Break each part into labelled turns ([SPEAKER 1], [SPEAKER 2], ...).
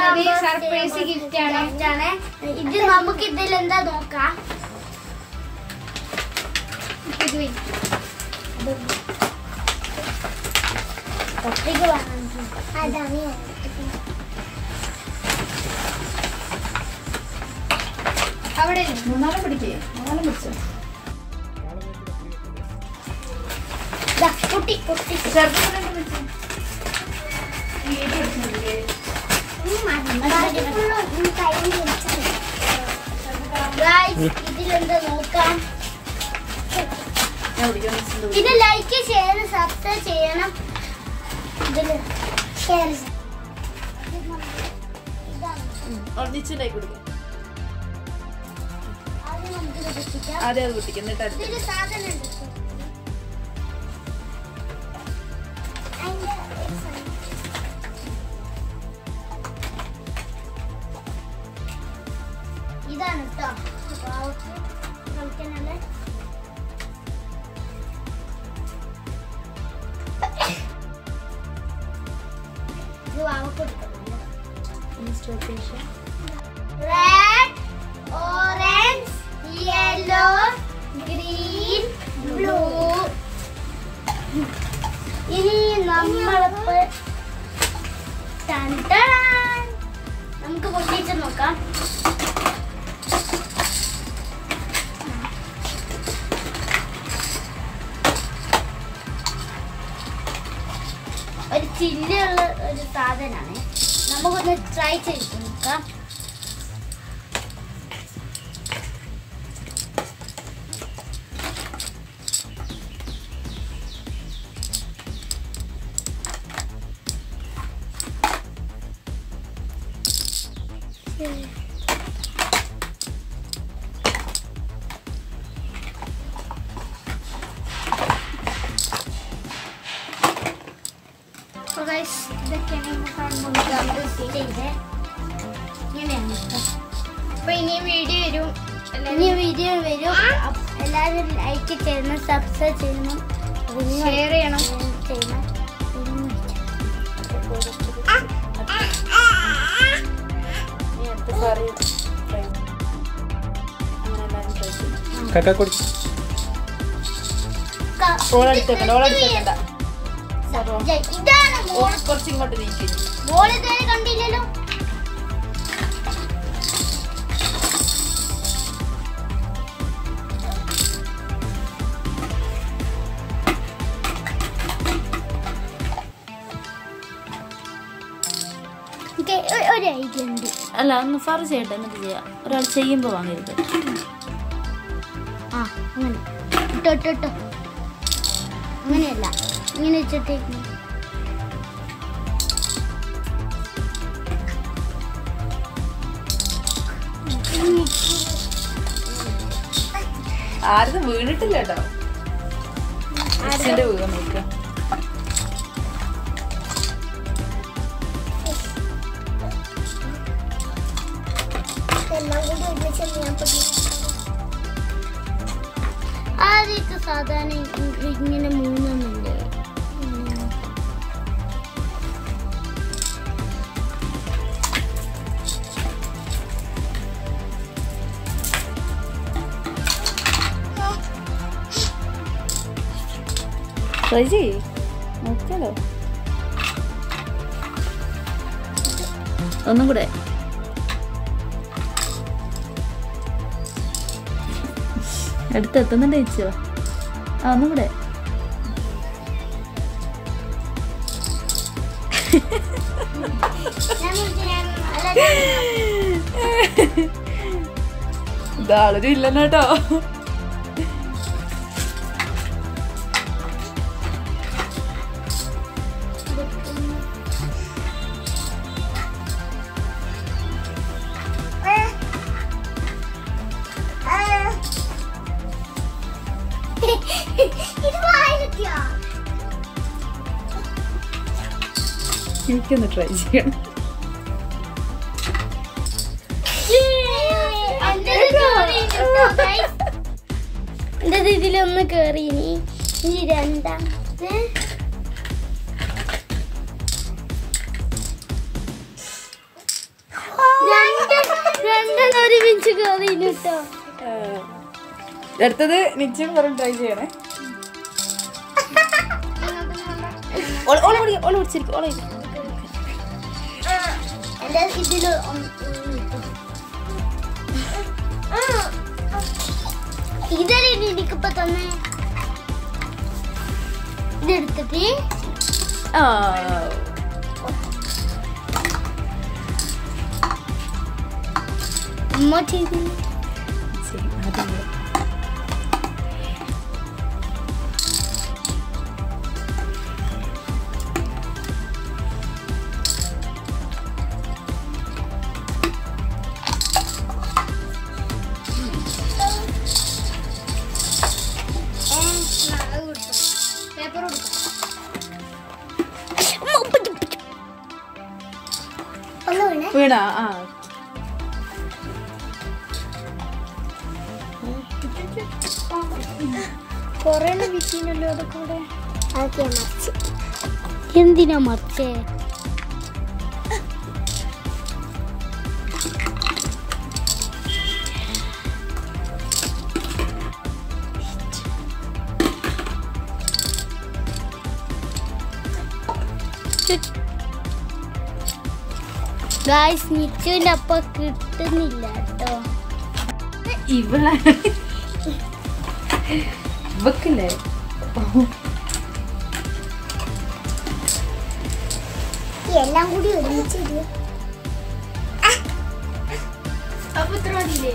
[SPEAKER 1] Surprise gift ആണ്
[SPEAKER 2] ആണ് ഇത് നമുക്ക് ഇതിൽ എന്താ നോക്കാം
[SPEAKER 1] ഇത് വെയ്.
[SPEAKER 2] കത്തിക്ക് വേണം അതാണ്
[SPEAKER 1] അവിടെ ഇരി.
[SPEAKER 3] മൂന്നാലും പിടിക്കേ മൂന്നാലും പിടിച്ചോ
[SPEAKER 2] കുട്ടി കുട്ടി
[SPEAKER 3] ചെറുപ്പം പിടിച്ചോ വീട് പിടിച്ചില്ലേ
[SPEAKER 2] ഇതിലെന്താ നോക്കാം
[SPEAKER 3] ഞാൻ പിടിക്കാൻ വെച്ചിട്ടുണ്ട്.
[SPEAKER 2] ഇത് ലൈക്ക് ഷെയർ സബ്സ്ക്രൈബ് ചെയ്യണം ഇതില് ഷെയർ
[SPEAKER 3] ഒന്നിച്ചിലേക്ക് കൊടുക്കാം
[SPEAKER 2] ആദ്യം നമുക്ക് ഇത് കുത്തിക്കാം.
[SPEAKER 3] ആദ്യം അത് കുട്ടിക്കും എന്നിട്ട് അടുത്ത്
[SPEAKER 2] ഇതില് സാധനം ഉണ്ട്. അതിന്റെ ഒരു സാധനം. ഇതാണ് കേട്ടോ പാവക്ക് കളിക്കാനുള്ള ഇത് വാവക്ക് കൊടുക്കുന്നുണ്ട് red, orange, yellow, green, blue. ഇനി നമ്മളിപ്പോ ടൺ ടൺ. നമുക്ക് പൊട്ടിച്ച് നോക്കാം ഒരു ചില്ലുള്ള ഒരു സാധനമാണ് നമുക്കൊന്ന് ട്രൈ ചെയ്ത് നോക്കാം
[SPEAKER 1] So guys, ഇതൊക്കെയാണ് ഇന്ന് കാണുന്നത്
[SPEAKER 2] ചെയ്ത് ഇങ്ങനെയാണ് കേട്ടോ.
[SPEAKER 1] അപ്പൊ ഇനി വീഡിയോ വരും
[SPEAKER 2] ഇനി വീഡിയോ വരും അപ്പ- എല്ലാവരും ലൈക്ക് ചെയ്യണം സബ്സ്ക്രൈബ് ചെയ്യണം പിന്നെ
[SPEAKER 1] ഷെയർ ചെയ്യണം
[SPEAKER 2] ചെയ്യണം
[SPEAKER 3] ഇനി അടുത്ത കറി ഫ്രൈ അങ്ങനെ എല്ലാവരും ഫ്രൈ ചെയ്യും
[SPEAKER 4] കക്കാക്കൊടി
[SPEAKER 2] ക-
[SPEAKER 3] ഓളടുത്തേക്കണ്ട ഓളടുത്തേക്കണ്ട
[SPEAKER 2] ജയ്, ഇതാണ് മോൾ
[SPEAKER 3] കുറച്ച് ഇങ്ങോട്ട് നീക്കി
[SPEAKER 2] മോൾ ഇതുവരെ കണ്ടില്ലല്ലോ എനിക്ക് ഒ- ഒരു ഐഡിയ ഉണ്ട്
[SPEAKER 3] അല്ല ഒന്ന് ഫർ ചെയ്യട്ടെ എന്നിട്ട് ചെയ്യാം ഒരാൾ ചെയ്യുമ്പോൾ വാങ്ങരുത്
[SPEAKER 2] ആ അങ്ങനെ ഇട്ടോ ഇട്ടോ ഇട്ടോ അങ്ങനെയല്ല ഇങ്ങനെ വെച്ചിട്ടേക്ക്
[SPEAKER 3] ആരും വീണിട്ടില്ല കേട്ടോ അച്ഛൻ്റെ വീട് നോക്കുക
[SPEAKER 2] എല്ലാം കൂടി ഒരുമിച്ച് ഞാൻ ആദ്യത്തെ സാധാരണ ഇ- ഇങ്ങനെ മൂന്നെണ്ണല്ലേ ഉം.
[SPEAKER 3] ട്രൈ ചെയ്യ് നോക്കാലോ ഒന്നും കൂടെ അടുത്തെത്തുന്നുണ്ട് ചേച്ചോ ആ ഒന്നും കൂടെ
[SPEAKER 2] ഞാൻ വിളിച്ചു, ഞാൻ- അല്ല, ഞാൻ-
[SPEAKER 3] ഇതാളൊരു ഇല്ലെന്ന് കേട്ടോ
[SPEAKER 2] ഇത് വായിലെത്തിയോ?
[SPEAKER 3] എനിക്കൊന്ന് ട്രൈ ചെയ്യണം
[SPEAKER 2] എന്റേത് കേറിയിട്ടോ, guys? എന്റേത് ഇതിലൊന്ന് കേറി ഇനി ഇനി രണ്ടാമത്തെ രണ്ടെണ്ണം ഒരുമിച്ച് കയറി കേട്ടോ
[SPEAKER 3] അടുത്തത് നിശ്ചയം പറഞ്ഞ് ട്രൈ ചെയ്യണേ ഓള് ഓള് പിടി ഓള് പിടിച്ചിരിക്കും ഓളെ പിടി.
[SPEAKER 2] എന്റെ ഇതില് ഇതല്ലേ എനിക്കിപ്പോ തന്നെ ഇതെടുത്തിട്ട്
[SPEAKER 3] ആ
[SPEAKER 2] അമ്മ ചെയ്തു
[SPEAKER 3] ശരി ആദ്യം ഇത്.
[SPEAKER 1] പേപ്പർ കൊടുക്കാം
[SPEAKER 2] ഒന്ന് വീണേ
[SPEAKER 3] വീണ ആ
[SPEAKER 2] കൊറേ വിറ്റീനല്ലോ അത് കൂടെ അതൊക്കെ മറിച്ച് എന്തിനാ മറിച്ചേ ഗായ്സ് നിച്ചുവിന്റെ അപ്പ കിട്ടുന്നില്ല കേട്ടോ
[SPEAKER 3] ഇവളെ ഇവക്കില്ലേ
[SPEAKER 2] എല്ലാം കൂടി ഒരുമിച്ച്
[SPEAKER 1] അപ്പൊ ഇത്ര മതിയില്ലേ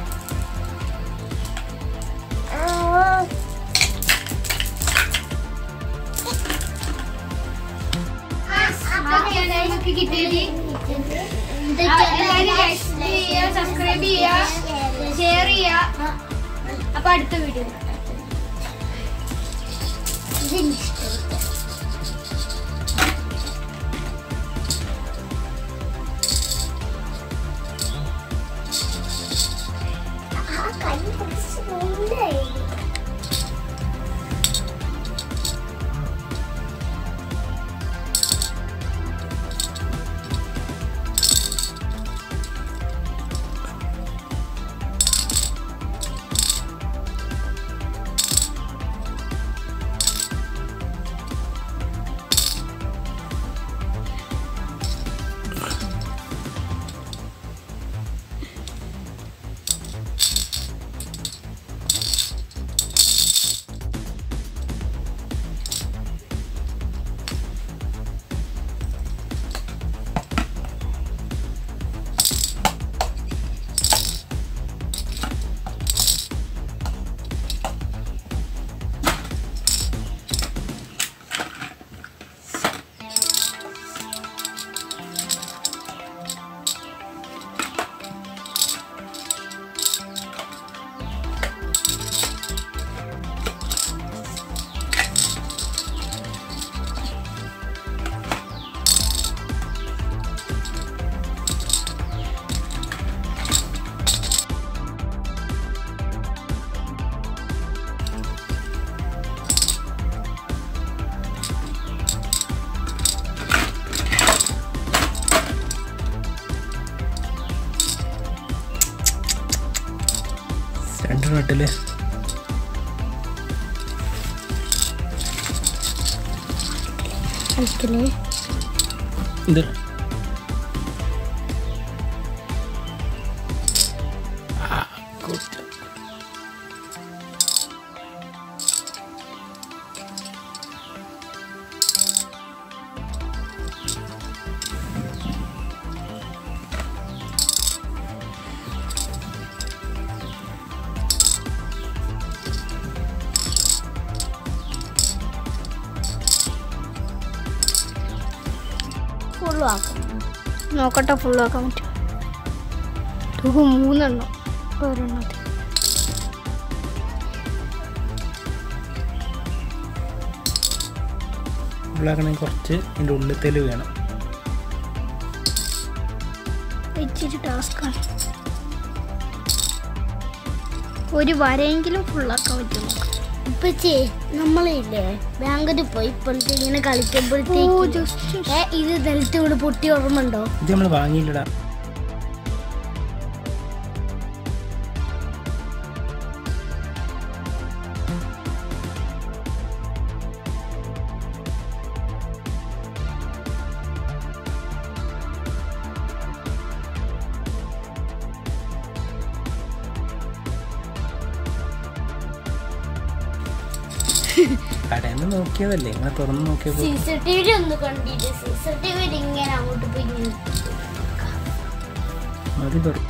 [SPEAKER 1] ഇതൊക്കെയാണ് നമുക്ക് കിട്ടിയത് എല്ലാവരും ലൈക്ക് ചെയ്യുക സബ്സ്ക്രൈബ് ചെയ്യുക ഷെയർ ചെയ്യുക അപ്പൊ അടുത്ത വീഡിയോ
[SPEAKER 4] രണ്ട് നാട്ടില് ഇത് ആ, good.
[SPEAKER 2] ഫുള്ളും ആക്കണം നോക്കട്ടെ ഫുള്ളും ആക്കാൻ പറ്റും ഇത് മൂന്നെണ്ണം ഒരെണ്ണത്തിൽ
[SPEAKER 4] ഉള്ളാക്കണമെങ്കിൽ കുറച്ച് ഇതിൻ്റെ ഉള്ളിൽ വേണം
[SPEAKER 2] ഇച്ചിരി ടാസ്ക്കാണ് ഒരു വരെയെങ്കിലും ഫുള്ളാക്കാൻ പറ്റും ഇപ്പച്ചേ നമ്മളില്ലേ ബാങ്കിൽ പോയി ഇപ്പോഴത്തെ ഇങ്ങനെ കളിക്കുമ്പോഴത്തേക്ക് ഏ ഇത് നിലത്ത് കൂടെ പൊട്ടി ഓർമ്മ ഉണ്ടോ
[SPEAKER 4] ഇത് നമ്മൾ വാങ്ങിയില്ലടാ കടയിൽ നിന്ന് നോക്കിയതല്ലേ ഇങ്ങനെ തുറന്ന് നോക്കിയപ്പോൾ
[SPEAKER 2] സി സി ടി വി ഒന്ന് കണ്ടിട്ട് സി സി ടി വി ഇങ്ങനെ അങ്ങോട്ട് പോയി
[SPEAKER 4] മതി പറ